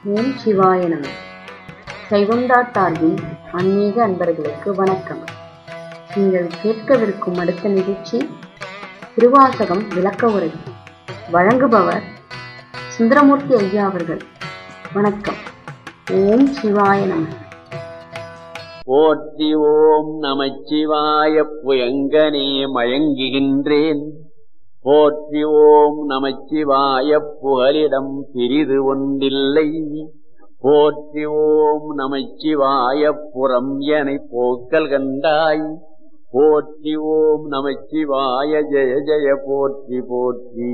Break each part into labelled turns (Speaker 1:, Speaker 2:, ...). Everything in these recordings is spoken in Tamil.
Speaker 1: ஓம் சிவாய நம சைவம்டாட் சார்பில் ஆன்மீக அன்பர்களுக்கு வணக்கம் நீங்கள் கேட்கவிருக்கும் அடுத்த நிகழ்ச்சி திருவாசகம் விளக்க உரை வழங்குபவர் சுந்தரமூர்த்தி ஐயா அவர்கள் வணக்கம் ஓம் சிவாய நம
Speaker 2: போற்றி ஓம் நமச்சிவாய புயங்கனே மயங்குகின்றேன் போற்றி ஓம் நமச்சிவாய புகலிடம் பிரிது ஒன்றில்லை போற்றி ஓம் நமச்சிவாய புறம் என போக்கல் கண்டாய் போற்றி ஓம் நமச்சிவாய ஜெய ஜெய போற்றி போற்றி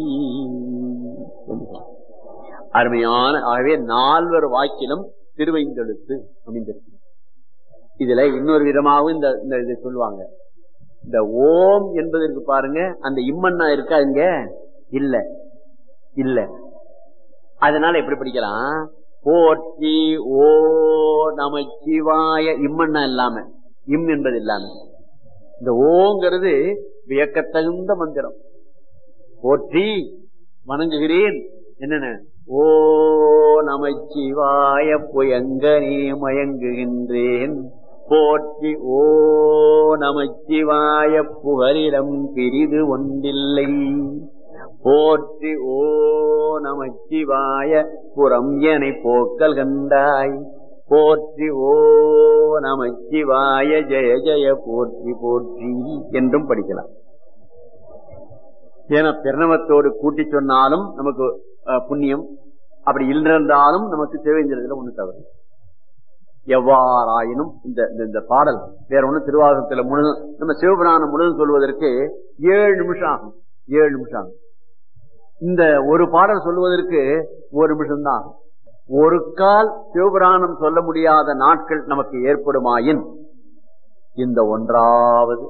Speaker 2: அருமையான ஆகவே நால்வர் வாக்கிலும் திருவைந்தெழுத்து அமைந்திருக்கு இதுல இன்னொரு விதமாகவும் இந்த இந்த இதை சொல்லுவாங்க இந்த ஓம் என்பதற்கு பாருங்க அந்த இம்மன்னா இருக்கா இங்க இல்ல இல்ல அதனால எப்படி படிக்கலாம் போற்றி ஓ நமச்சிவாய இம்மன்னா இல்லாம இம் என்பது இல்லாம இந்த ஓங்கிறது வியக்கத்தகுந்த மந்திரம் போற்றி வணங்குகிறேன் என்னென்ன ஓ நமச்சிவாய புயங்கனே மயங்குகின்றேன் போற்றி ஓ நமச்சிவாய புகலிடம் பிரிது ஒன்றில்லை போற்றி ஓ நமச்சிவாய புறம் என போக்கல் கண்டாய் போற்றி ஓ நமச்சிவாய ஜெய ஜெய போற்றி போற்றி என்றும் படிக்கலாம் ஏன்னா பிரணவத்தோடு கூட்டி சொன்னாலும் நமக்கு புண்ணியம் அப்படி இல்லிருந்தாலும் நமக்கு தேவைங்கிறதுல ஒண்ணு தவறு எவ்வாறாயினும் இந்த இந்த பாடல் வேற ஒண்ணு திருவாசகத்துல முழு நம்ம சிவபிராணம் முழுதும் சொல்வதற்கு ஏழு நிமிஷம் ஆகும் ஏழு நிமிஷம் ஆகும் இந்த ஒரு பாடல் சொல்வதற்கு ஒரு நிமிஷம் தான் ஆகும் ஒரு கால் சிவபிராணம் சொல்ல முடியாத நாட்கள் நமக்கு ஏற்படுமாயின் இந்த ஒன்றாவது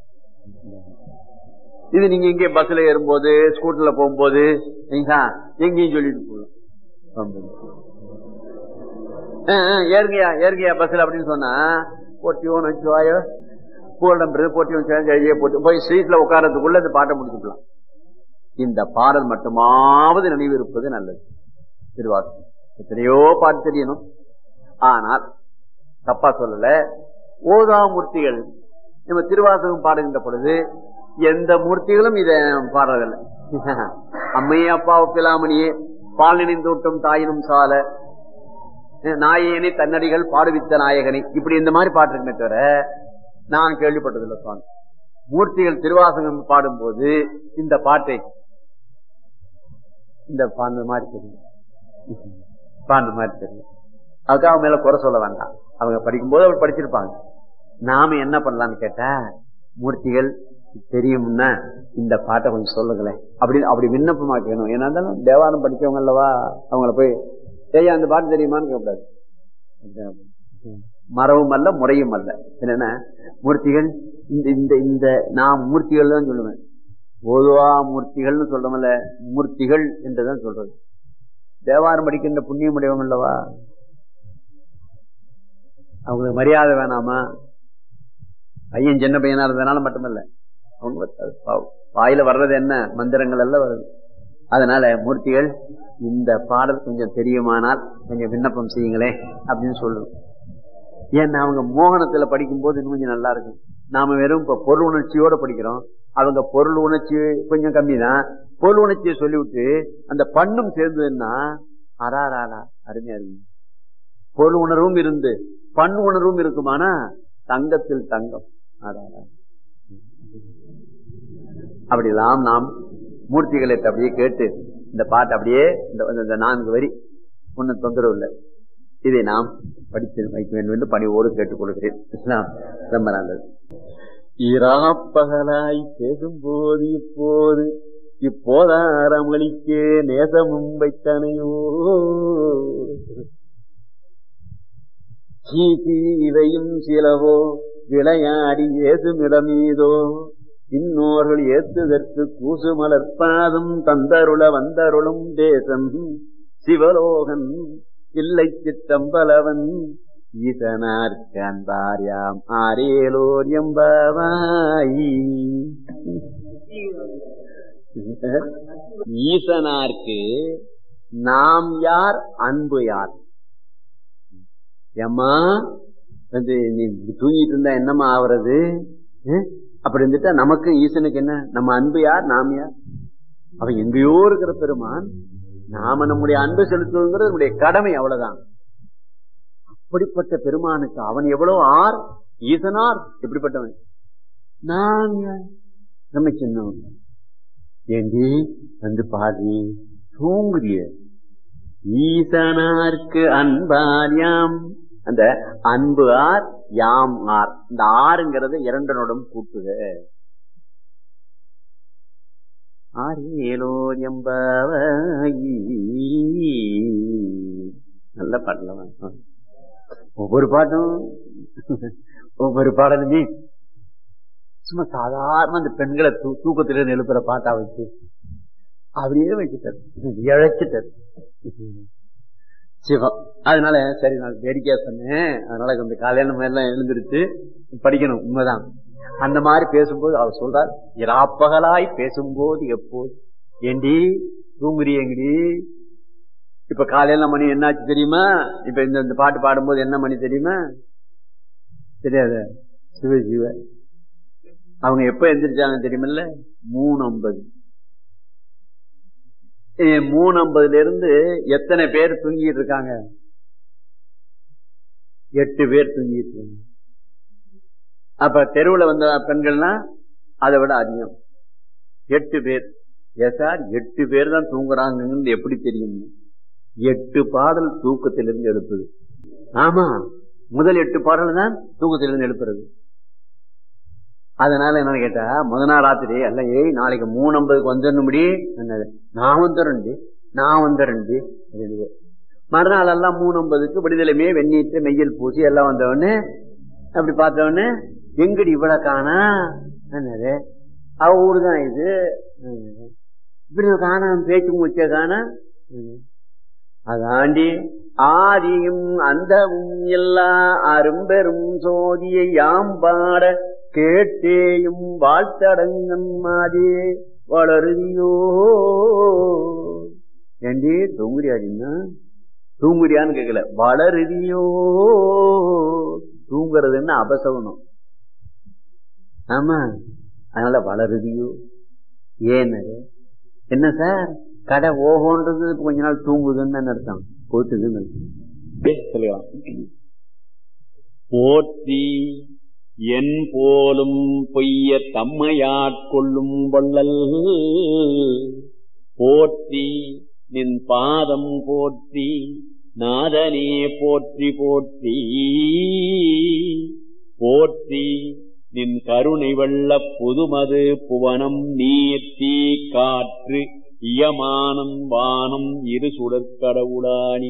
Speaker 2: இது நீங்க இங்கே பஸ்ல ஏறும்போது ஸ்கூட்டர்ல போகும்போது எங்கேயும் சொல்லிட்டு போகலாம் ஏறுங்கயா ஏறுங்கயா பஸ்ல அப்படின்னு சொன்னா போட்டியோன்னு வச்சுவாயோ பூரம் போட்டியும் எழுதிய போட்டு போய் ஸ்ட்ரீட்ல உட்காரத்துக்குள்ள இந்த பாட்டை முடிச்சுக்கலாம் இந்த பாடல் மட்டுமாவது நினைவு இருப்பது நல்லது திருவாசகம் எத்தனையோ பாட்டு தெரியணும் ஆனால் தப்பா சொல்லல ஓதாமூர்த்திகள் நம்ம திருவாசகம் பாடுகின்ற பொழுது எந்த மூர்த்திகளும் இத பாடுறதில்லை அம்மையே அப்பாவு பிலாமணியே பால் நினைந்தோட்டும் தாயினும் சால நாயகனை தன்னடிகள் பாடுவித்த நாயகனை இப்படி இந்த மாதிரி பாட்டு இருக்குமே தவிர நான் கேள்விப்பட்டதில்லை சுவாமி மூர்த்திகள் திருவாசகம் பாடும்போது இந்த பாட்டை இந்த பாண்டு மாதிரி தெரியும் பாண்டு மாதிரி தெரியும் அதுக்காக அவங்க மேல குறை சொல்ல வேண்டாம் அவங்க படிக்கும்போது அவர் படிச்சிருப்பாங்க நாம என்ன பண்ணலாம்னு கேட்டா மூர்த்திகள் தெரியும்னா இந்த பாட்டை கொஞ்சம் சொல்லுங்களேன் அப்படி அப்படி விண்ணப்பமா கேட்கணும் ஏன்னா இருந்தாலும் தேவாரம் படிச்சவங்க அல்லவா அவங்கள போய் ஐயா அந்த பாட்டு தெரியுமான்னு கேட்கக்கூடாது மரவும் அல்ல முறையும் அல்ல என்னன்னா மூர்த்திகள் இந்த இந்த இந்த நான் மூர்த்திகள் தான் சொல்லுவேன் பொதுவா மூர்த்திகள்னு சொல்றோம்ல மூர்த்திகள் என்றுதான் சொல்றது தேவாரம் படிக்கின்ற புண்ணியம் உடையவங்க அல்லவா அவங்களுக்கு மரியாதை வேணாமா பையன் சின்ன பையனா இருந்ததுனால மட்டுமல்ல அவங்க வாயில வர்றது என்ன மந்திரங்கள் எல்லாம் வருது அதனால மூர்த்திகள் இந்த பாடல் கொஞ்சம் தெரியுமானால் கொஞ்சம் விண்ணப்பம் செய்யுங்களேன் அப்படின்னு சொல்லுவோம் ஏன்னா அவங்க மோகனத்துல படிக்கும் போது இன்னும் கொஞ்சம் நல்லா இருக்கும் நாம வெறும் இப்ப பொருள் உணர்ச்சியோட படிக்கிறோம் அவங்க பொருள் உணர்ச்சி கொஞ்சம் கம்மி தான் பொருள் உணர்ச்சியை சொல்லிவிட்டு அந்த பண்ணும் சேர்ந்ததுன்னா அராராடா அருமையா இருக்கு பொருள் உணர்வும் இருந்து பண் உணர்வும் இருக்குமானா தங்கத்தில் தங்கம் அடாடா அப்படிலாம் நாம் மூர்த்திகளை அப்படியே கேட்டு இந்த பாட்டு அப்படியே இந்த நான்கு வரி ஒன்னும் தொந்தரவு இல்லை இதை நாம் படித்து வைக்க வேண்டும் என்று பணிவோடு கேட்டுக்கொள்கிறேன் ரொம்ப நல்லது இராப்பகலாய் பேசும்போது இப்போது இப்போதாரமளிக்கே நேசமும் வைத்தனையோ சீசி இவையும் சிலவோ விளையாடி ஏசுமிடமீதோ இன்னோர்கள் ஏத்துதற்கு கூசு மலர்பாதம் தந்தருள வந்தருளும் தேசம் சிவலோகன் இல்லை சித்தம்பலவன் ஈசனார்காந்தாரியாம் ஆரேலோர் எம்பவாய் ஈசனார்க்கு நாம் யார் அன்பு யார் ஏம்மா வந்து நீ தூங்கிட்டு இருந்தா என்னம்மா ஆவறது அஹ்? அப்படி இருந்துட்டா நமக்கு ஈசனுக்கு என்ன நம்ம அன்பு யார் நாம் யார் அவன் எங்கேயோ இருக்கிற பெருமான் நாம நம்முடைய அன்பு செலுத்துவதுங்கிறது நம்முடைய கடமை அவ்வளவுதான் அப்படிப்பட்ட பெருமானுக்கு அவன் எவ்வளவு ஆர் ஈசனார் எப்படிப்பட்டவன் நான் யார்? நம்ம சின்னவன் ஏண்டி வந்து பாடி தூங்குறிய ஈசனார்க்கு அன்பார் யாம் அந்த அன்பு ஆர் யாம் ஆர் இந்த ஆறுங்கிறது இரண்டனோடும் கூட்டுக ஆரேலோ எம்பாவாயி நல்ல பாடல ஒவ்வொரு பாட்டும் ஒவ்வொரு பாடலுமே சும்மா சாதாரண அந்த பெண்களை தூ தூக்கத்திலிருந்து எழுப்புற பாட்டா வச்சு அப்படியே வச்சுட்டாரு இழைச்சிட்டாரு சிவம் அதனால சரி நான் வேடிக்கையா சொன்னேன் அதனால கொஞ்சம் காலையில நம்ம எல்லாம் எழுந்திருச்சு படிக்கணும் உண்மைதான் அந்த மாதிரி பேசும்போது அவர் சொல்றார் இராப்பகலாய் பேசும்போது எப்போது ஏண்டி தூங்குறியங்கடி இப்ப காலையில மணி என்னாச்சு தெரியுமா இப்ப இந்த இந்த பாட்டு பாடும்போது என்ன மணி தெரியுமா தெரியாது சிவ சிவ அவங்க எப்ப எந்திரிச்சாங்க தெரியுமில்ல மூணு ஐம்பது மூணு ஐம்பதுல இருந்து எத்தனை பேர் தூங்கிட்டு இருக்காங்க எட்டு பேர் தூங்கிட்டு இருக்காங்க அப்ப தெருவுல வந்த பெண்கள்னா அதை விட அதிகம் எட்டு பேர் எஸ் சார் எட்டு பேர் தான் தூங்குறாங்கன்னு எப்படி தெரியும் எட்டு பாடல் தூக்கத்திலிருந்து எழுப்புது ஆமா முதல் எட்டு பாடல் தான் தூக்கத்திலிருந்து எழுப்புறது அதனால என்ன கேட்டா முத நாள் ராத்திரி அல்ல ஏய் நாளைக்கு மூணு ஐம்பதுக்கு வந்துடணும்படி என்னது நான் வந்துடுறேன்டி நான் வந்துடுறேன்டி அப்படின்னு. மறுநாள் எல்லாம் மூணு ஐம்பதுக்கு விடுதலைமே வெந்நீட்டு மெய்யல் பூசி எல்லாம் வந்தவொடனே அப்படி பார்த்தவொடனே எங்கடி இவ்வளவு காணா என்னது அவ ஊருதான் இது என்னது. இப்படி காணாம பேச்சு மூச்ச காணா என்னது. அதாண்டி ஆதியும் அந்தமும் எல்லா அரும்பெரும் சோதியை யாம் பாட கேட்டேயும் வாழ்த்தடங்கம் மாதியே வளருதியோ ஏண்டி தூங்குறியாடின்னா தூங்குறியான்னு கேட்கல வளருதியோ தூங்குறதுன்னு அபசவனம் ஆமா அதனால வளருதியோ ஏன்னு என்ன சார் கடை ஓஹோன்றது கொஞ்ச நாள் தூங்குதுன்னு அர்த்தம் போட்டுதுன்னு அர்த்தம். சொல்லலாம் போற்றி என் போலும் பொய்ய தம்மையாட்கொள்ளும் வள்ளல் போற்றி நின் பாதம் போற்றி நாதனே போற்றி போற்றி போற்றி நின் கருணை வெள்ள புதுமது புவனம் நீர் தீ காற்று இயமானம் வானம் இரு சுடற்கடவுளானி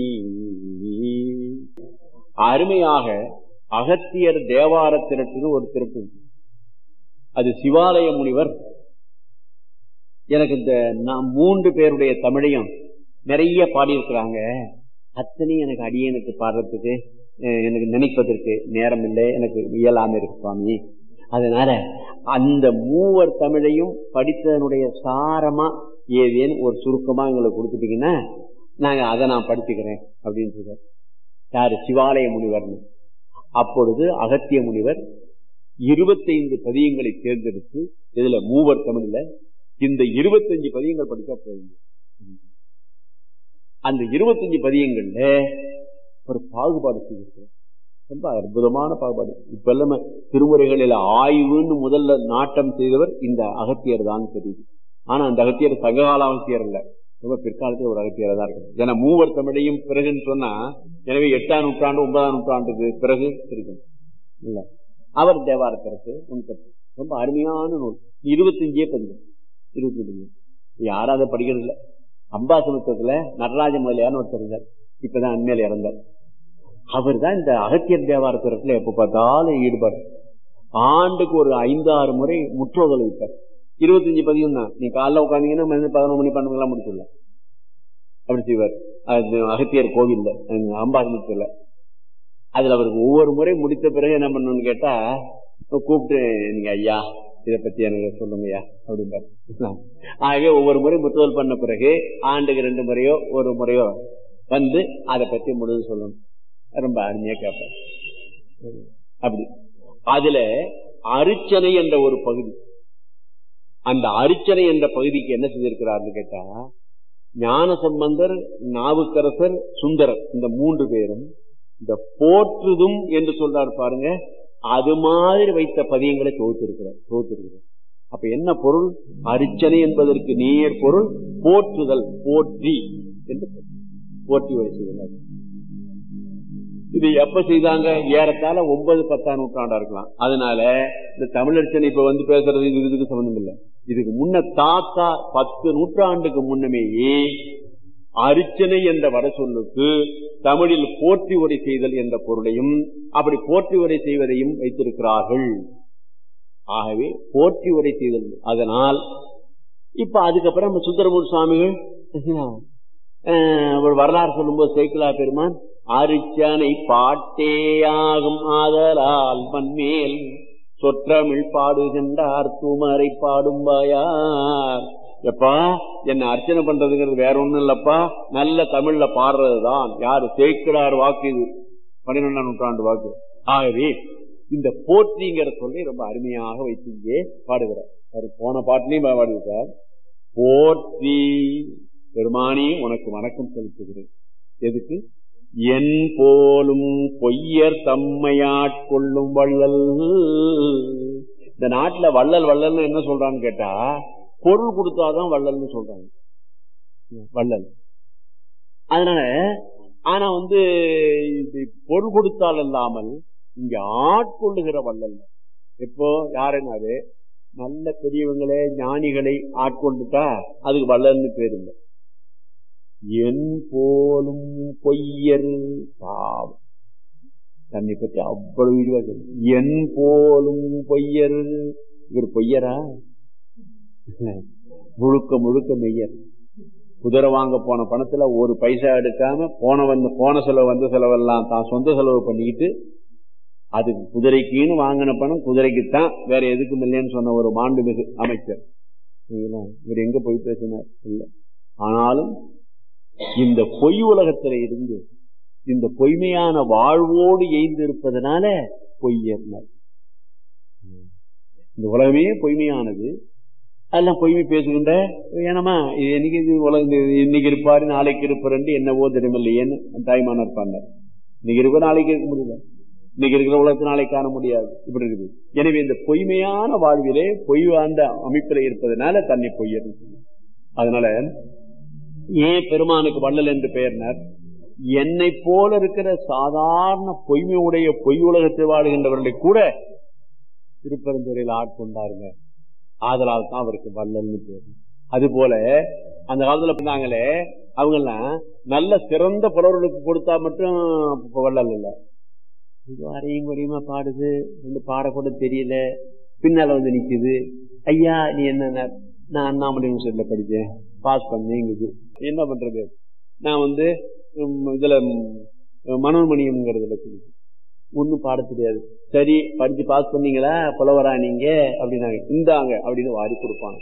Speaker 2: அருமையாக அகத்தியர் தேவார திரட்டுன்னு ஒரு திரட்டு அது சிவாலய முனிவர் எனக்கு இந்த நான் மூன்று பேருடைய தமிழையும் நிறைய பாடியிருக்கிறாங்க அத்தனையும் எனக்கு அடியனுக்கு பாடுறதுக்கு அஹ், எனக்கு நினைப்பதற்கு நேரம் இல்லை எனக்கு இயலாம இருக்கு சுவாமி அதனால அந்த மூவர் தமிழையும் படித்ததனுடைய சாரமா ஏதேன்னு ஒரு சுருக்கமா எங்களுக்கு கொடுத்துட்டீங்கன்னா நாங்க அதை நான் படிச்சுக்கிறேன் அப்படின்னு சொல்றாரு யாரு சிவாலய முனிவர்னு அப்பொழுது அகத்திய முனிவர் இருபத்தைந்து பதியங்களை தேர்ந்தெடுத்து இதுல மூவர் தமிழ்ல இந்த இருபத்தஞ்சு பதியங்கள் படிச்சா போதும் அந்த இருபத்தஞ்சு பதியங்கள்ல ஒரு பாகுபாடு செய்திருக்கிறார் ரொம்ப அற்புதமான பாகுபாடு இப்ப எல்லாம திருமுறைகளில் ஆய்வுன்னு முதல்ல நாட்டம் செய்தவர் இந்த அகத்தியர் தான் தெரியுது ஆனா அந்த அகத்தியர் சங்ககால அகத்தியர் இல்ல ரொம்ப பிற்காலத்தில் ஒரு அகத்தியர் தான் இருக்கு ஏன்னா மூவர் தமிழையும் பிறகுன்னு சொன்னா எனவே எட்டாம் நூற்றாண்டு ஒன்பதாம் நூற்றாண்டுக்கு பிறகு இருக்கும் இல்ல அவர் தேவாரத்திற்கு முன்கட்டு ரொம்ப அருமையான நூல் இருபத்தஞ்சே பதிகம் இருபத்தஞ்சு யாரும் அதை படிக்கிறது இல்ல அம்பாசமுத்திரத்துல நடராஜ முதலியார்னு ஒருத்தர் இருந்தார் இப்பதான் அண்மையில இறந்தார் அவர் தான் இந்த அகத்தியர் தேவாரத்திரத்துல எப்ப பார்த்தாலும் ஈடுபாடு ஆண்டுக்கு ஒரு ஐந்தாறு முறை முற்றோதல் வைப்பார் இருபத்தஞ்சு பதியம் தான் நீ காலைல உட்காந்தீங்கன்னா மணி பதினொன்று மணி பன்னெண்டு எல்லாம் முடிச்சிடலாம் அப்படி செய்வார் அது அகத்தியர் கோவில்ல அம்பாசமுத்திரத்துல அதுல அவருக்கு ஒவ்வொரு முறை முடித்த பிறகு என்ன பண்ணணும்னு கேட்டா கூப்பிட்டு நீங்க ஐயா இதை பத்தி எனக்கு சொல்லுங்கய்யா அப்படிம்பார் ஆகவே ஒவ்வொரு முறை முத்துதல் பண்ண பிறகு ஆண்டுக்கு ரெண்டு முறையோ ஒரு முறையோ வந்து அதை பத்தி முழுது சொல்லணும் ரொம்ப அருமையா கேட்பேன் அப்படி அதுல அரிச்சனை என்ற ஒரு பகுதி அந்த அரிச்சனை என்ற பகுதிக்கு என்ன செய்திருக்கிறார்னு கேட்டா ஞான சம்பந்தர் நாவுக்கரசர் சுந்தரர் இந்த மூன்று பேரும் இந்த போற்றுதும் என்று சொல்றார் பாருங்க அது மாதிரி வைத்த பதியங்களை தொகுத்திருக்கிறார் தொகுத்திருக்கிறார் அப்ப என்ன பொருள் அரிச்சனை என்பதற்கு நேர் பொருள் போற்றுதல் போற்றி என்று போற்றி வைத்துள்ளார் இது எப்ப செய்தாங்க ஏறத்தாழ ஒன்பது பத்தாம் நூற்றாண்டா இருக்கலாம் அதனால இந்த தமிழர்ச்சனை இப்ப வந்து பேசுறது இது இதுக்கு சம்பந்தம் இல்லை இதுக்கு முன்ன தாத்தா பத்து நூற்றாண்டுக்கு முன்னமேயே அரிச்சனை என்ற வர சொல்லுக்கு தமிழில் போற்றி உரை செய்தல் என்ற பொருளையும் அப்படி போற்றி உரை செய்வதையும் வைத்திருக்கிறார்கள் ஆகவே போற்றி உரை செய்தல் அதனால் இப்ப அதுக்கப்புறம் நம்ம சுந்தரமூர் சுவாமிகள் ஒரு வரலாறு சொல்லும்போது சேக்கிலா பெருமான் அரிச்சனை பாட்டேயாகும் ஆதலால் மண்மேல் சொற்றமிழ் பாடுகின்றார் தூமரை பாடும் வாயார் எப்பா என்ன அர்ச்சனை பண்றதுங்கிறது வேற ஒண்ணும் இல்லப்பா நல்ல தமிழ்ல பாடுறதுதான் யாரு சேக்கிடார் வாக்கு இது பன்னிரெண்டாம் நூற்றாண்டு வாக்கு ஆகவே இந்த போற்றிங்கிற சொல்லி ரொம்ப அருமையாக வைத்து இங்கே பாடுகிறார் அவர் போன பாட்டிலையும் பாடியிருக்கார் போற்றி பெருமானி உனக்கு வணக்கம் செலுத்துகிறேன் எதுக்கு என் போலும் பொய்யர் தம்மையாட்கொள்ளும் வள்ளல் இந்த நாட்டுல வள்ளல் வள்ளல்னு என்ன சொல்றான்னு கேட்டா பொருள் கொடுத்தாதான் வள்ளல்னு சொல்றாங்க வள்ளல் அதனால ஆனா வந்து இது பொருள் கொடுத்தால் இல்லாமல் இங்க ஆட்கொள்ளுகிற வள்ளல் எப்போ யாருன்னாரு நல்ல பெரியவங்களே ஞானிகளை ஆட்கொண்டுட்டா அதுக்கு வள்ளல்னு பேருங்க என் போலும் பொய்யர் பாவம் தன்னை பற்றி அவ்வளவு இதுவா என் போலும் பொய்யர் இவர் பொய்யரா முழுக்க முழுக்க மெய்யர் குதிரை வாங்க போன பணத்துல ஒரு பைசா எடுக்காம போன வந்து போன செலவு வந்த செலவெல்லாம் தான் சொந்த செலவு பண்ணிக்கிட்டு அதுக்கு குதிரைக்குன்னு வாங்கின பணம் குதிரைக்குத்தான் வேற எதுக்கும் இல்லைன்னு சொன்ன ஒரு மாண்புமிகு அமைச்சர் இவர் எங்க போய் பேசினார் இல்ல ஆனாலும் இந்த பொய் உலகத்தில இருந்து இந்த பொய்மையான வாழ்வோடு எய்ந்து இருப்பதனால பொய்யர் இந்த உலகமே பொய்மையானது அதெல்லாம் பொய்மை பேசுகின்ற ஏனமா இது என்னைக்கு இது உலக இன்னைக்கு இருப்பாரு நாளைக்கு இருப்பாரு என்னவோ தெரியுமில்லையேன்னு தாய்மான இருப்பாங்க இன்னைக்கு இருக்க நாளைக்கு இருக்க முடியல இன்னைக்கு இருக்கிற உலகத்தை நாளைக்கு காண முடியாது இப்படி இருக்குது எனவே இந்த பொய்மையான வாழ்விலே பொய் வாழ்ந்த அமைப்பில் இருப்பதனால தன்னை பொய்யர் அதனால ஏன் பெருமானுக்கு வள்ளல் என்று பெயர்னர் என்னை போல இருக்கிற சாதாரண பொய்மையுடைய பொய் உலகத்தில் வாழ்கின்றவர்களை கூட திருப்பரந்துறையில் ஆட்கொண்டாருங்க ஆதலால் தான் அவருக்கு வள்ளல்னு பேரு அது போல அந்த காலத்துல பண்ணாங்களே அவங்க எல்லாம் நல்ல சிறந்த புலவர்களுக்கு கொடுத்தா மட்டும் வள்ளல் இல்ல இது அறையும் குறையுமா பாடுது வந்து பாடக்கூட தெரியல பின்னால வந்து நிக்குது ஐயா நீ என்ன நான் அண்ணாமலை யூனிவர்சிட்டியில படிச்சேன் பாஸ் பண்ணேங்குது என்ன பண்றது நான் வந்து இதுல மனோன்மணியம்ங்கிறதுல ஒன்னும் பாட தெரியாது சரி படிச்சு பாஸ் பண்ணீங்களா புலவரா நீங்க அப்படின்னாங்க இந்தாங்க அப்படின்னு வாரி கொடுப்பாங்க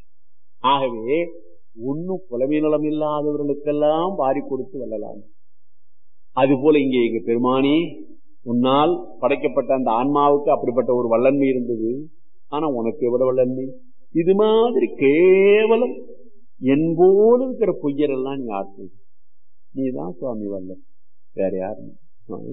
Speaker 2: ஆகவே ஒன்னும் புலமை நலம் இல்லாதவர்களுக்கெல்லாம் வாரி கொடுத்து வெல்லலாம் அது போல இங்கே எங்க பெருமானி உன்னால் படைக்கப்பட்ட அந்த ஆன்மாவுக்கு அப்படிப்பட்ட ஒரு வல்லன்மை இருந்தது ஆனா உனக்கு எவ்வளவு வல்லன்மை இது மாதிரி கேவலம் என்போடு இருக்கிற பொய்யரெல்லாம் நீ ஆட்கள் நீதான் சுவாமி வல்லன் வேற யாரும்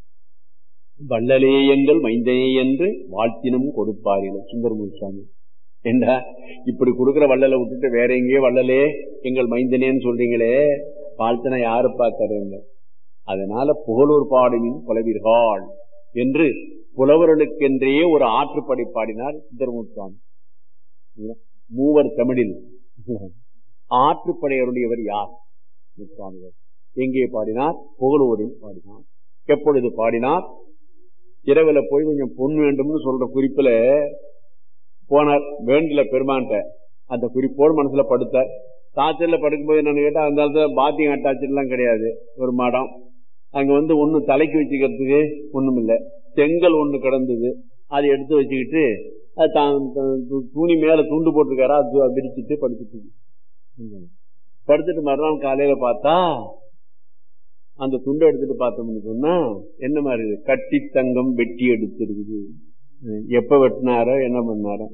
Speaker 2: வள்ளலே எங்கள் மைந்தனே என்று வாழ்த்தினம் கொடுப்பார்கள் சுந்தரமூர் சுவாமி என்றா இப்படி கொடுக்கிற வள்ளலை விட்டுட்டு வேற எங்கேயோ வள்ளலே எங்கள் மைந்தனேன்னு சொல்றீங்களே வாழ்த்தினா யாரு பார்த்தாருங்க அதனால புகழூர் பாடுமின் புலவீர்கள் என்று புலவர்களுக்கென்றே ஒரு ஆற்றுப்படை பாடினார் சுந்தரமூர் சுவாமி மூவர் தமிழில் ஆற்றுப்படையருடையவர் யார் சுவாமிகள் எங்கே பாடினார் புகழூரில் பாடினார் எப்பொழுது பாடினார் இரவுல போய் கொஞ்சம் பொன் வேண்டும்னு சொல்ற குறிப்புல போனார் வேண்டல பெருமான்ட்ட அந்த குறிப்போடு மனசுல படுத்தார் தாச்சல்ல படுக்கும்போது என்னன்னு கேட்டா அந்த காலத்துல பாத்தியம் அட்டாச்செல்லாம் கிடையாது ஒரு மடம் அங்க வந்து ஒண்ணு தலைக்கு வச்சுக்கிறதுக்கு ஒண்ணும் இல்ல செங்கல் ஒண்ணு கிடந்தது அதை எடுத்து வச்சுக்கிட்டு அது தான் தான் து- துணி மேல துண்டு போட்டிருக்காரா அது விரிச்சிட்டு படுத்துட்டு இருக்கு. படுத்துட்டு மறுநாள் காலையில பார்த்தா அந்த துண்டை எடுத்துட்டு பார்த்தோம்னு சொன்னா என்ன மாதிரி இருக்கு? கட்டி தங்கம் வெட்டி எடுத்திருக்குது எப்ப வெட்டினாரோ என்ன பண்ணாரோ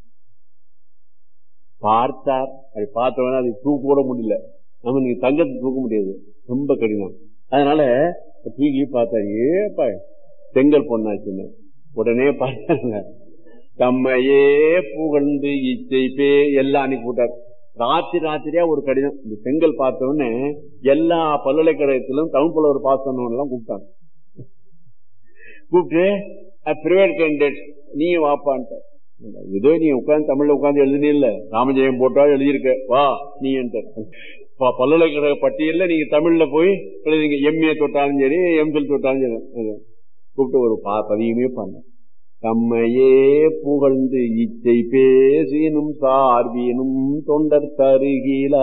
Speaker 2: பார்த்தார் அதை பார்த்தவன அதை தூக்க கூட முடியல நம்ம நீங்க தங்கத்தை தூக்க முடியாது ரொம்ப கடினம் அதனால தூக்கி பார்த்தாரு ஏப்பா செங்கல் பொண்ணாச்சுன்னு உடனே பார்த்தாங்க தம்மையே புகழ்ந்து இச்சை பே எல்லாம் அனுப்பி விட்டார் ராத்திரி ராத்திரியா ஒரு கடிதம் இந்த செங்கல் பார்த்த உடனே எல்லா பல்கலைக்கழகத்திலும் தமிழ் புலவர் பாஸ் பண்ணவங்க எல்லாம் கூப்பிட்டாங்க கூப்பிட்டு பிரைவேட் கேண்டிடேட் நீங்க வாப்பான்ட்ட ஏதோ நீ உட்கார்ந்து தமிழ்ல உட்கார்ந்து எழுதுனே இல்ல ராமஜெயம் போட்டா எழுதியிருக்க வா நீ பல்கலைக்கழக பட்டியல்ல நீங்க தமிழ்ல போய் எழுதிங்க எம்ஏ தொட்டாலும் சரி எம்ஃபில் தொட்டாலும் சரி அது. கூப்பிட்டு ஒரு பா பதியுமே பண்ண தம்மையே புகழ்ந்து இச்சை பேசினும் சார்பினும் தொண்டர் தருகிலா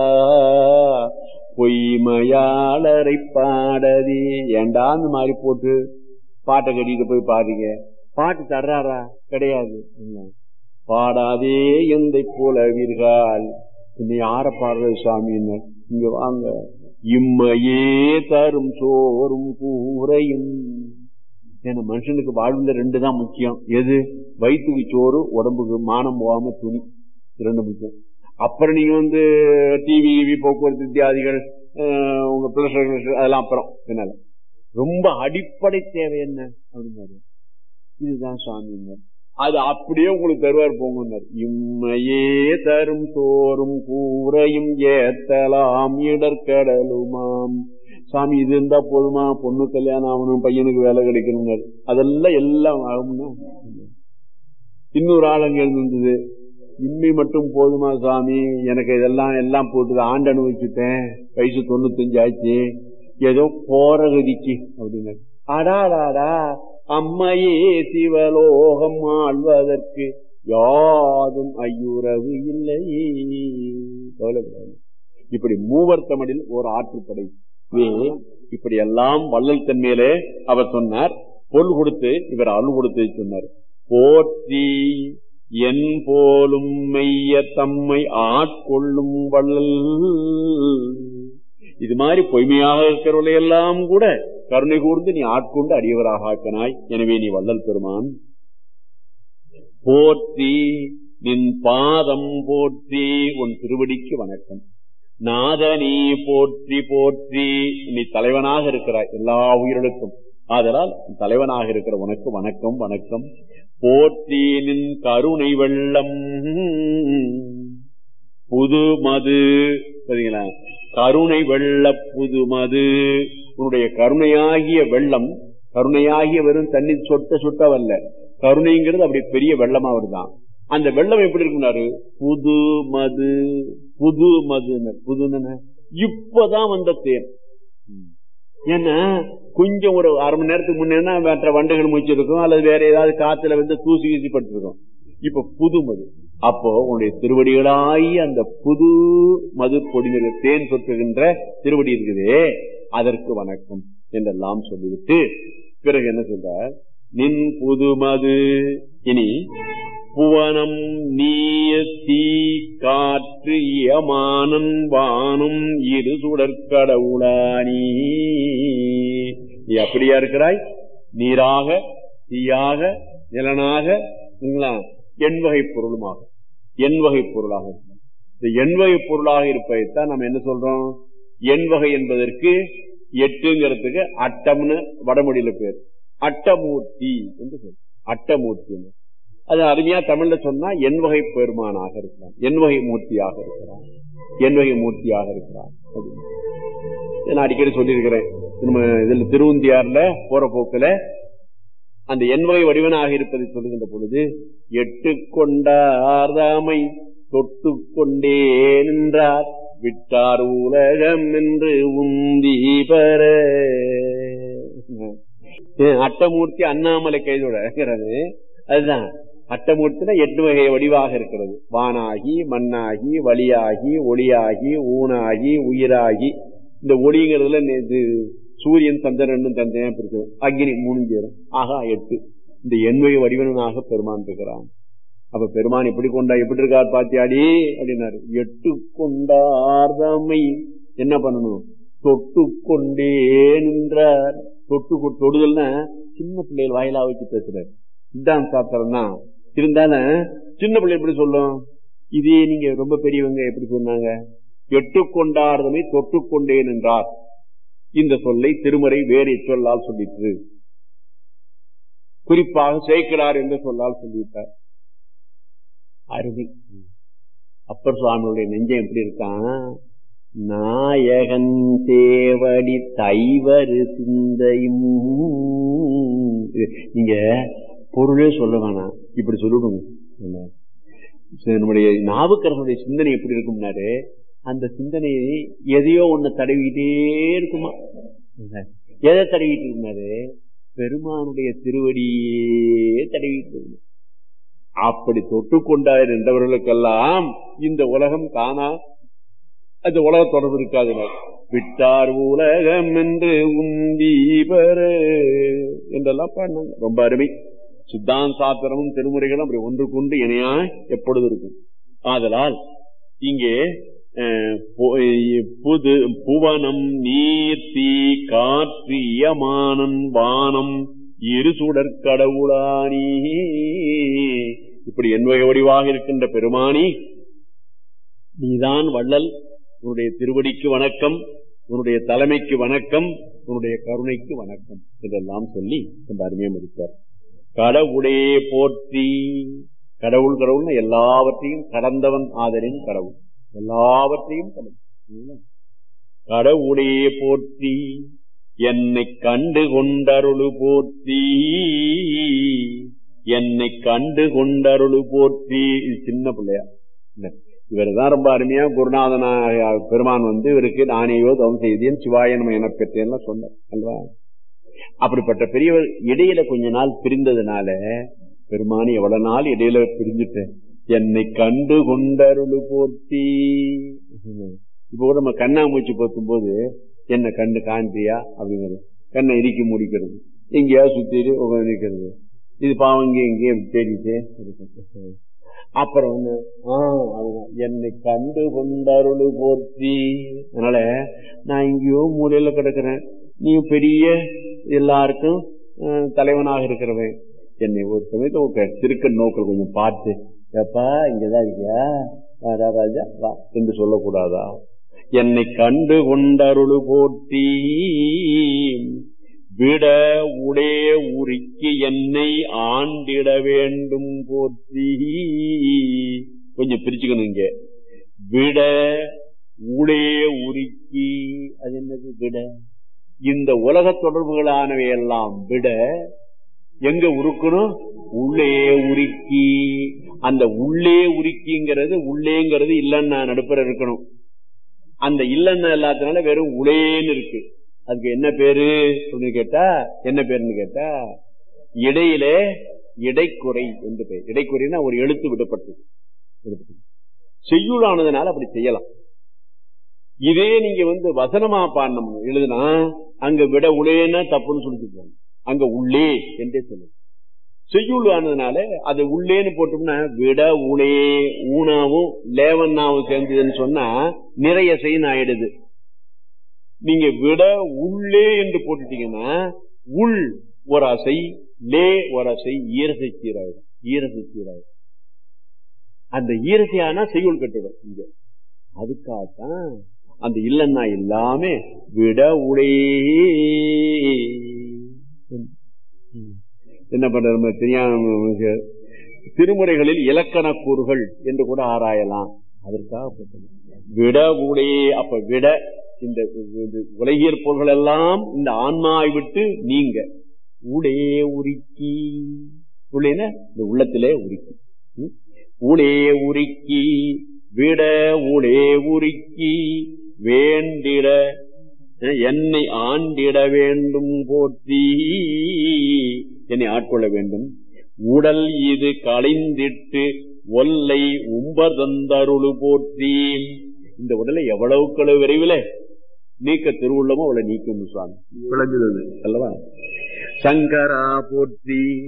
Speaker 2: பொய்மையாளரை பாடதி ஏண்டா அந்த மாதிரி போட்டு பாட்டை கட்டிட்டு போய் பாருங்க பாட்டு தர்றாரா கிடையாது இல்ல. பாடாதே எந்தை போலவீர்கள் இன்னை யார பாடுறது சாமின்னு இங்க வாங்க இம்மையே தரும் சோறும் கூரையும் ஏன்னா மனுஷனுக்கு வாழ்வுல ரெண்டு தான் முக்கியம் எது வயிற்றுக்கு சோறு உடம்புக்கு மானம் போகாம துணி இது ரெண்டு முக்கியம் அப்புறம் நீங்க வந்து டிவி கிவி போக்குவரத்து இத்தியாதிகள் அஹ், உங்க பிளஸ் அதெல்லாம் அப்புறம் பின்னால ரொம்ப அடிப்படை தேவை என்ன அப்படின்னாரு இதுதான் சுவாமிங்க அது அப்படியே உங்களுக்கு தருவார் போங்கன்னார் இம்மையே தரும் தோறும் கூரையும் ஏத்தலாம் இடர்கடலுமாம் சாமி இது இருந்தா போதுமா பொண்ணு கல்யாணம் ஆகணும் பையனுக்கு வேலை கிடைக்கணும் அதெல்லாம் எல்லாம் ஆகும்னா இன்னொரு ஆள் அங்க இருந்தது இம்மி மட்டும் போதுமா சாமி எனக்கு இதெல்லாம் எல்லாம் போட்டு ஆண்டு அனுபவிச்சுட்டேன் வயசு தொண்ணூத்தஞ்சு ஆச்சு ஏதோ போற கதிக்கு அப்படின்னு அடாடாடா அம்மையே சிவலோகம் ஆழ்வதற்கு யாதும் ஐயுறவு இல்லை கவலைப்படாது இப்படி மூவர் தமிழில் ஒரு ஆற்றுப்படை வே, இப்படி எல்லாம் வள்ளல் தன்மையிலே அவர் சொன்னார் பொருள் கொடுத்து இவர் அருள் கொடுத்து சொன்னார் போற்றி என் போலும் மெய்ய தம்மை ஆட்கொள்ளும் வள்ளல் இது மாதிரி பொய்மையாக இருக்கிறவர்களை எல்லாம் கூட கருணை கூர்ந்து நீ ஆட்கொண்டு அடியவராக ஆக்கனாய் எனவே நீ வள்ளல் பெருமான் போற்றி நின் பாதம் போற்றி உன் திருவடிக்கு வணக்கம் நாதனி போற்றி போற்றி நீ தலைவனாக இருக்கிறாய் எல்லா உயிர்களுக்கும் ஆதலால் தலைவனாக இருக்கிற உனக்கு வணக்கம் வணக்கம் போற்றி நின் கருணை வெள்ளம் புது மது சரிங்களா கருணை வெள்ள புது மது உன்னுடைய கருணையாகிய வெள்ளம் கருணையாகிய வெறும் தண்ணி சொட்ட சொட்டவல்ல கருணைங்கிறது அப்படி பெரிய வெள்ளமா வருதான் அந்த வெள்ளம் எப்படி இருக்குனாரு புது மது புது மது புது இப்பதான் வந்த தேன் ஏன்னா கொஞ்சம் ஒரு அரை மணி நேரத்துக்கு முன்னேன்னா மற்ற வண்டுகள் முடிச்சிருக்கும் அல்லது வேற ஏதாவது காத்துல வந்து தூசி கீசி பட்டிருக்கும் இப்ப புது மது அப்போ உன்னுடைய திருவடிகளாய் அந்த புது மது பொடிந்த தேன் சொட்டுகின்ற திருவடி இருக்குதே அதற்கு வணக்கம் என்றெல்லாம் சொல்லிவிட்டு பிறகு என்ன சொல்ற நின் புது மது இனி புவனம் நீய தீ காற்று யமானன் வானம் இரு சுடற்கடவுளானி நீ அப்படியா இருக்கிறாய் நீராக தீயாக நிலனாக சரிங்களா? எண்வகை பொருளுமாக எண்வகை பொருளாக இருக்கிறாய். இந்த எண்வகை பொருளாக இருப்பதைத்தான் நம்ம என்ன சொல்றோம் எண்வகை என்பதற்கு எட்டுங்கிறதுக்கு அட்டம்னு வடமொழியில பேர் அட்டமூர்த்தி என்று சொல்றோம் அட்டமூர்த்தி என்று. அது அருமையா தமிழ்ல சொன்னா எண்வகை பெருமானாக இருக்கிறான் எண்வகை மூர்த்தியாக இருக்கிறான் எண்வகை மூர்த்தியாக இருக்கிறான் அப்படின்னு. இதை நான் அடிக்கடி சொல்லியிருக்கிறேன் நம்ம இதுல திருவுந்தியார்ல போற போக்குல அந்த எண்வகை வடிவனாக இருப்பதை சொல்லுகின்ற பொழுது எட்டு கொண்டார்தாமை தொட்டு கொண்டே நின்றார் விட்டார் உலகம் என்று உந்தி பெற ஏன் அட்டமூர்த்தி அண்ணாமலை கைதோடங்கிறது அதுதான் அட்டமூர்த்தினா எட்டு வகை வடிவாக இருக்கிறது வானாகி மண்ணாகி வழியாகி ஒளியாகி ஊனாகி உயிராகி இந்த ஒளிங்கிறதுல நே- இது சூரியன் சந்திரன் தந்தையா பிரிக்கும் அக்னி மூணு சேரும் ஆகா எட்டு இந்த எண்வகை வடிவனாக பெருமான் இருக்கிறான் அப்ப பெருமான் எப்படி கொண்டா எப்படி இருக்கார் பாத்தியாடி அப்படின்னாரு எட்டு கொண்டார்தமை என்ன பண்ணணும் தொட்டு கொண்டே நின்றார் தொட்டு கொ- தொடுதல்னா சின்ன பிள்ளைகள் வாயிலா வச்சு பேசுறாரு சித்தாந்த சாஸ்திரம் தான் இருந்தாலும் சின்ன பிள்ளை எப்படி சொல்லும் இதே நீங்க ரொம்ப பெரியவங்க எப்படி சொன்னாங்க எட்டு கொண்டார்தமை தொட்டு கொண்டே நின்றார் இந்த சொல்லை திருமறை வேறு சொல்லால் சொல்லிற்று குறிப்பாக சேர்க்கிறார் என்று சொல்லால் சொல்லிவிட்டார் அருமை அப்பர் சுவாமியுடைய நெஞ்சம் எப்படி இருக்கான் நாயகன் தேவடி தைவரு சிந்தையும் இது நீங்க பொருளே சொல்ல வேணாம் இப்படி சொல்லிடுங்க என்ன? சரி, நம்முடைய நாவுக்கரசனுடைய சிந்தனை எப்படி இருக்கும்னாரு அந்த சிந்தனை எதையோ ஒண்ணு தடவிக்கிட்டே இருக்குமா என்ன? எதை தடவிட்டு இருந்தாரு பெருமானுடைய திருவடியே தடவிட்டு இருந்தார். அப்படி தொட்டு கொண்டார் என்றவர்களுக்கெல்லாம் இந்த உலகம் காணா அந்த உலக தொடர்பு இருக்காது விட்டார் உலகம் என்று உந்தீபர என்றெல்லாம் பாடினாங்க ரொம்ப அருமை சித்தாந்த சாத்திரமும் திருமுறைகளும் அப்படி ஒன்று கொண்டு இணையா எப்பொழுது இருக்கும் ஆதலால் இங்கே அஹ், பொ- புது புவனம் நீர் தீ காற்று இயமானன் வானம் இரு சுடற் கடவுளானி இப்படி என்வகை வடிவாக இருக்கின்ற பெருமானி நீதான் வள்ளல் உன்னுடைய திருவடிக்கு வணக்கம் உன்னுடைய தலைமைக்கு வணக்கம் உன்னுடைய கருணைக்கு வணக்கம் என்றெல்லாம் சொல்லி ரொம்ப அருமையா முடித்தார் கடவுளே போற்றி கடவுள் கடவுள்னா எல்லாவற்றையும் கடந்தவன் ஆதரின் கடவுள் எல்லாவற்றையும் கடவுள் கடவுளே போற்றி என்னை கண்டு கொண்டருளு போற்றி என்னை கண்டு கொண்டருளு போற்றி இது சின்ன பிள்ளையா இவர் தான் ரொம்ப அருமையா குருநாதனாக பெருமான் வந்து இவருக்கு நானேயோ தவம் செய்தேன் சிவாய நம்ம என பெற்றேன்னு சொன்னார் அல்வா அப்படிப்பட்ட பெரியவர் இடையில கொஞ்ச நாள் பிரிந்ததுனால பெருமானி எவ்வளவு நாள் இடையில பிரிஞ்சுட்டேன் என்னை கண்டு கொண்டருளு போற்றி இப்ப கூட நம்ம கண்ணாமூச்சி போத்தும் போது என்ன கண்ணு காண்பியா அப்படிங்கிறது கண்ணை இறுக்கி முடிக்கிறது எங்கேயாவது சுத்திட்டு உட்கார்ந்து நிக்கிறது இது பாவம் இங்கே இங்கே தேடிட்டு இருக்கு. அப்புறம் ஒண்ணு ஆஹ் அதுதான் என்னை கண்டு கொண்டருளு போற்றி அதனால நான் எங்கேயோ மூலையில கிடக்குறேன் நீ பெரிய எல்லாருக்கும் அஹ், தலைவனாக இருக்கிறவன் என்னை ஒரு சமயத்தை உங்க திருக்க நோக்கில் கொஞ்சம் பார்த்து ஏப்பா இங்கதான் இருக்கியா வாடா ராஜா வா என்று சொல்லக்கூடாதா என்னை கண்டு கொண்டருளு போற்றி விட உடே உரிக்கு என்னை ஆண்டிட வேண்டும் போற்றி கொஞ்சம் பிரிச்சுக்கணும் இங்க விட உடே உருக்கி அது என்னது விட இந்த உலக தொடர்புகளானவை எல்லாம் விட எங்க உருக்கணும் உள்ளே உருக்கி அந்த உள்ளே உருக்கிங்கிறது உள்ளேங்கிறது இல்லைன்னா நடுப்புற இருக்கணும் அந்த இல்லைன்னா இல்லாதனால வெறும் உளேன்னு இருக்கு அதுக்கு என்ன பேரு அப்படின்னு கேட்டா என்ன பேருன்னு கேட்டா இடையிலே இடைக்குறை என்று பெயர் இடைக்குறைன்னா ஒரு எழுத்து விடப்பட்டது விடப்பட்டது. செய்யுளானதுனால அப்படி செய்யலாம் இதே நீங்க வந்து வசனமா பாடணும் எழுதுனா அங்க விட உளேன்னா தப்புன்னு சொல்லிட்டு அங்க உள்ளே என்றே சொல்லு செய்யுள் ஆனதுனால அது உள்ளேன்னு போட்டோம்னா விட உளே ஊனாவும் லேவன்னாவும் சேர்ந்ததுன்னு சொன்னா நிறைய செய்யணும் ஆயிடுது நீங்க விட உள்ளே என்று போட்டுட்டீங்கன்னா உள் ஒரு அசை லே ஒரு அசை ஈரசை சீராயிடும் ஈரசை சீராயிடும் அந்த ஈரசை ஆனா செய்யுள் கட்டுடும் இங்க அதுக்காகத்தான் அந்த இல்லன்னா இல்லாம விட உளே என்ன பண்றது நம்ம தெரியாம திருமுறைகளில் இலக்கண கூறுகள் என்று கூட ஆராயலாம் அதற்காக போட்டது. விட உளே அப்ப விட இந்த இந்த உலகியல் பொருள்கள் எல்லாம் இந்த ஆன்மாவை விட்டு நீங்க உளே உருக்கி உள்ளேன இந்த உள்ளத்திலே உருக்கி ம்? உளே உருக்கி விட உளே உருக்கி வேண்டிட அஹ், என்னை ஆண்டிட வேண்டும் போற்றி என்னை ஆட்கொள்ள வேண்டும் உடல் இது களைந்திட்டு ஒல்லை உம்பர் தந்தருளு போற்றி இந்த உடலை எவ்வளவுக்களவு விரைவில் நீக்க திருவுள்ளமோ அவளை நீக்கும் சுவாமி விளங்குகிறது அல்லவா சங்கரா போற்றி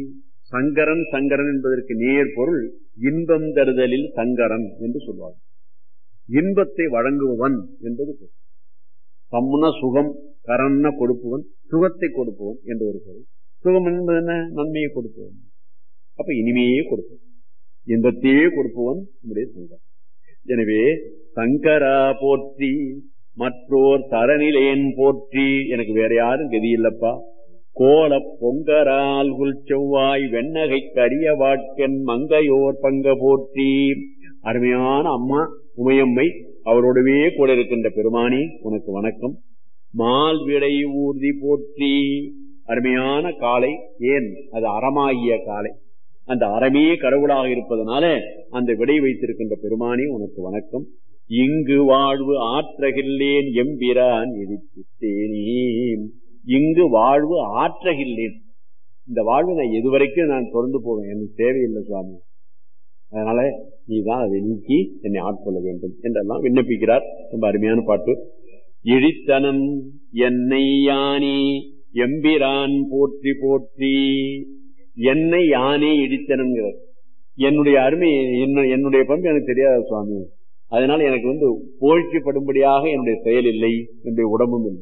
Speaker 2: சங்கரன் சங்கரன் என்பதற்கு நேர் பொருள் இன்பம் தருதலில் சங்கரன் என்று சொல்வார் இன்பத்தை வழங்குபவன் என்பது பொருள் சம்முன சுகம் கரன்ன கொடுப்பவன் சுகத்தை கொடுப்பவன் என்று ஒரு பொருள் சுகம் என்பது என்ன நன்மையை கொடுப்பவன் அப்ப இனிமையே கொடுப்பவன் இன்பத்தையே கொடுப்பவன் நம்முடைய சங்கர் எனவே சங்கரா போற்றி மற்றோர் தரநிலையன் போற்றி எனக்கு வேற யாரும் கதி இல்லப்பா கோல பொங்கரால் குல் செவ்வாய் வெண்ணகை கரிய வாட்கன் மங்கையோர் பங்க போற்றி அருமையான அம்மா உமையம்மை அவரோடவே கூட இருக்கின்ற பெருமானி உனக்கு வணக்கம் மால் விடை ஊர்தி போற்றி அருமையான காலை ஏன் அது அறமாகிய காலை அந்த அறமே கடவுளாக இருப்பதனால அந்த விடை வைத்திருக்கின்ற பெருமானி உனக்கு வணக்கம் இங்கு வாழ்வு ஆற்றகில்லேன் எம்பிரான் எதிர்த்தேனே இங்கு வாழ்வு ஆற்றகில்லேன் இந்த வாழ்வு நான் எதுவரைக்கும் நான் தொடர்ந்து போவேன் எனக்கு தேவையில்லை சுவாமி அதனால நீதான் அதை நீக்கி என்னை ஆட்கொள்ள வேண்டும் என்றெல்லாம் விண்ணப்பிக்கிறார் ரொம்ப அருமையான பாட்டு இழித்தனம் என்னை யானே எம்பிரான் போற்றி போற்றி என்னை யானே இடித்தனங்கிறார் என்னுடைய அருமை என்னுடைய பண்பு எனக்கு தெரியாத சுவாமி அதனால எனக்கு வந்து போழ்ச்சிப்படும்படியாக என்னுடைய செயல் இல்லை என்னுடைய உடம்பும் இல்லை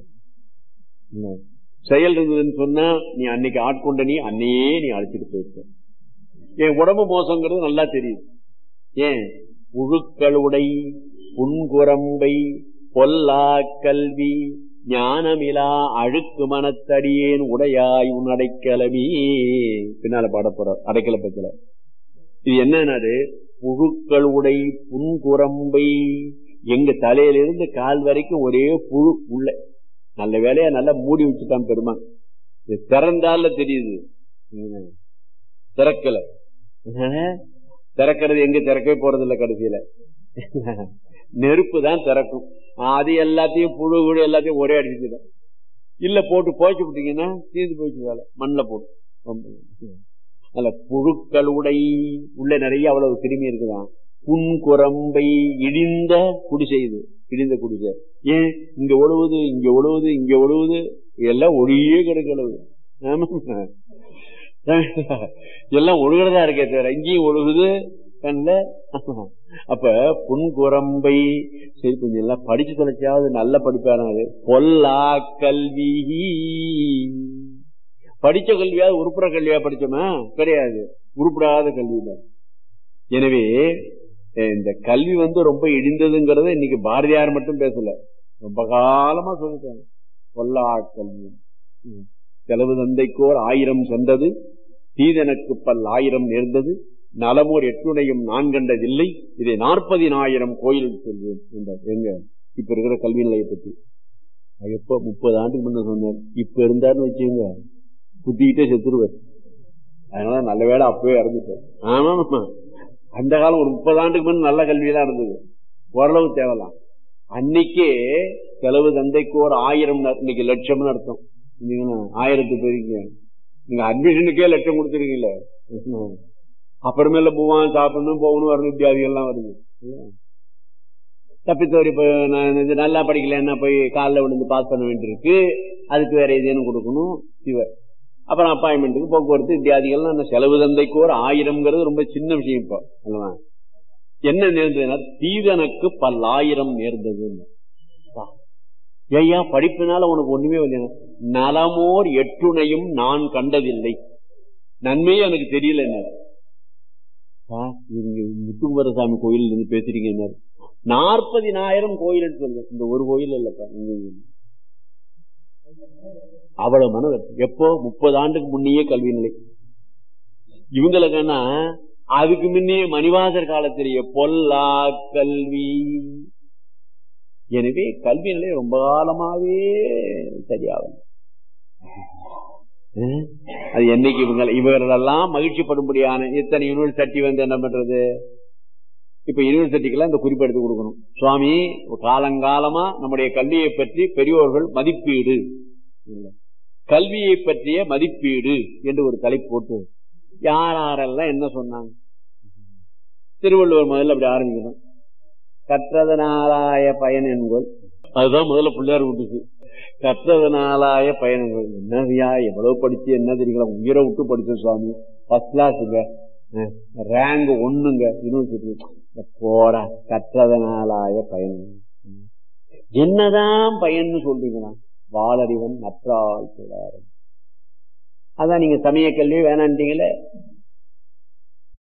Speaker 2: செயல் இருந்ததுன்னு சொன்னா நீ அன்னைக்கு ஆட்கொண்ட நீ அன்னையே நீ அழைச்சிட்டு போயிருக்க என் உடம்பு மோசங்கிறது நல்லா தெரியுது ஏன் உழுக்களுடை புன்குரம்பை பொல்லா கல்வி ஞானமிலா அழுக்கு மனத்தடியேன் உடையாய் உன் அடைக்கலமே பின்னால பாட போற அடைக்கல பத்தில இது என்னன்னாரு புழுக்கள் உடை புன்குரம்பை எங்க தலையிலிருந்து கால் வரைக்கும் ஒரே புழு உள்ள நல்ல வேலையா நல்லா மூடி வச்சுட்டான் பெருமான் இது திறந்தால தெரியுது திறக்கல திறக்கிறது எங்க திறக்கவே போறது இல்ல கடைசியில நெருப்பு தான் திறக்கும் அது எல்லாத்தையும் புழு குழு எல்லாத்தையும் ஒரே அடிச்சுடும் இல்ல போட்டு போய்ச்சி விட்டீங்கன்னா தீர்ந்து போயிடுச்சு வேலை மண்ணில் போட்டு அல்ல புழுக்கள் உடை உள்ள நிறைய அவ்வளவு கிருமி இருக்குதான் புன்குரம்பை இடிந்த குடிசை இது இடிந்த குடிசை ஏன் இங்க ஒழுவுது இங்க ஒழுவுது இங்க ஒழுவுது எல்லாம் ஒளியே கிடக்கிறது எல்லாம் ஒழுகிறதா இருக்கே தவிர இங்கேயும் ஒழுகுது கண்ணில் அப்ப புன்குரம்பை சரி கொஞ்சம் எல்லாம் படிச்சு தொலைச்சாவது நல்ல படிப்பானாது பொல்லா கல்வி படிச்ச கல்வியாவது உருப்புற கல்வியா படிச்சோமா கிடையாது உருப்படாத கல்வி தான் எனவே இந்த கல்வி வந்து ரொம்ப இடிந்ததுங்கிறத இன்னைக்கு பாரதியார் மட்டும் பேசல ரொம்ப காலமா சொல்லிட்டாங்க பொல்லா கல்வி செலவு தந்தைக்கோர் ஆயிரம் சென்றது தீதனுக்கு பல் ஆயிரம் நேர்ந்தது நலமோர் எட்டுணையும் நான் கண்டதில்லை இதை நாற்பதினாயிரம் கோயில் சொல்வேன் என்றார் எங்க இப்ப இருக்கிற கல்வி நிலையை பத்தி எப்ப முப்பது ஆண்டுக்கு முன்ன சொன்னார் இப்ப இருந்தாருன்னு வச்சுங்க குத்திக்கிட்டே செத்துருவார் அதனால நல்ல வேலை அப்பவே இறந்துட்டார் ஆமா அந்த காலம் ஒரு முப்பது ஆண்டுக்கு முன்ன நல்ல கல்வியெல்லாம் இருந்தது ஓரளவு தேவலாம் அன்னைக்கே செலவு தந்தைக்கு ஒரு ஆயிரம் இன்னைக்கு லட்சம்னு அர்த்தம் ஆயிரத்து பேருக்கு நீங்க அட்மிஷனுக்கே லட்சம் கொடுத்துருக்கீங்களே அப்புறமேல போவான் சாப்பிடணும் போகணும் வரணும் இத்தியாதிகள்லாம் வருது தப்பித்தவரி இப்போ நான் இது நல்லா படிக்கலன்னா போய் காலைல விழுந்து பாஸ் பண்ண வேண்டியிருக்கு அதுக்கு வேற ஏதேனும் கொடுக்கணும் இவர் அப்புறம் அப்பாயின்மெண்ட்டுக்கு போக்குவரத்து இத்தியாதிகள்லாம் செலவு தந்தைக்கு ஒரு ஆயிரம்ங்கிறது ரொம்ப சின்ன விஷயம் இப்போ அல்லவா என்ன நேர்ந்ததுன்னா தீதனுக்கு பல்லாயிரம் நேர்ந்தது ஐயா படிப்பினால உனக்கு ஒண்ணுமே வந்து நலமோர் எட்டுணையும் நான் கண்டதில்லை நன்மையே எனக்கு தெரியல என்ன நீங்க முத்துக்குமரசாமி கோயில் இருந்து பேசுறீங்க என்ன நாற்பதினாயிரம் கோயில் சொல்லுங்க இந்த ஒரு கோயில் இல்லப்பா அவ்வளவு மன எப்போ முப்பது ஆண்டுக்கு முன்னையே கல்வி நிலை இவங்களுக்குன்னா அதுக்கு முன்னே மணிவாசர் காலத்திலேயே பொல்லா கல்வி எனவே கல்வி நிலை ரொம்ப காலமாவே சரியாகும் அது என்னைக்கு இவங்க இவர்களெல்லாம் மகிழ்ச்சிப்படும்படியான இத்தனை யூனிவர்சிட்டி வந்து என்ன பண்றது இப்ப யூனிவர்சிட்டிக்கெல்லாம் இந்த குறிப்பு எடுத்து கொடுக்கணும் சுவாமி காலங்காலமா நம்முடைய கல்வியை பற்றி பெரியோர்கள் மதிப்பீடு கல்வியை பற்றிய மதிப்பீடு என்று ஒரு தலைப்பு போட்டு யார் யாரெல்லாம் என்ன சொன்னாங்க திருவள்ளுவர் முதல்ல அப்படி ஆரம்பிக்கணும் கற்றதனாலாய பயன் என்கொள் அதுதான் முதல்ல பிள்ளையார் விட்டுச்சு கற்றதனாலாய பயணங்கள் என்னதியா எவ்வளவு படிச்சு என்ன தெரியுங்களா உயிரை விட்டு படிச்ச சுவாமி ஃபர்ஸ்ட் கிளாஸுங்க ரேங்க் ஒண்ணுங்க யூனிவர்சிட்டி போடா கற்றதனாலாய பயணம் என்னதான் பயன்னு சொல்றீங்களா வாழறிவன் நற்றால் சொல்லாரு அதான் நீங்க சமய கல்வி வேணான்ட்டீங்களே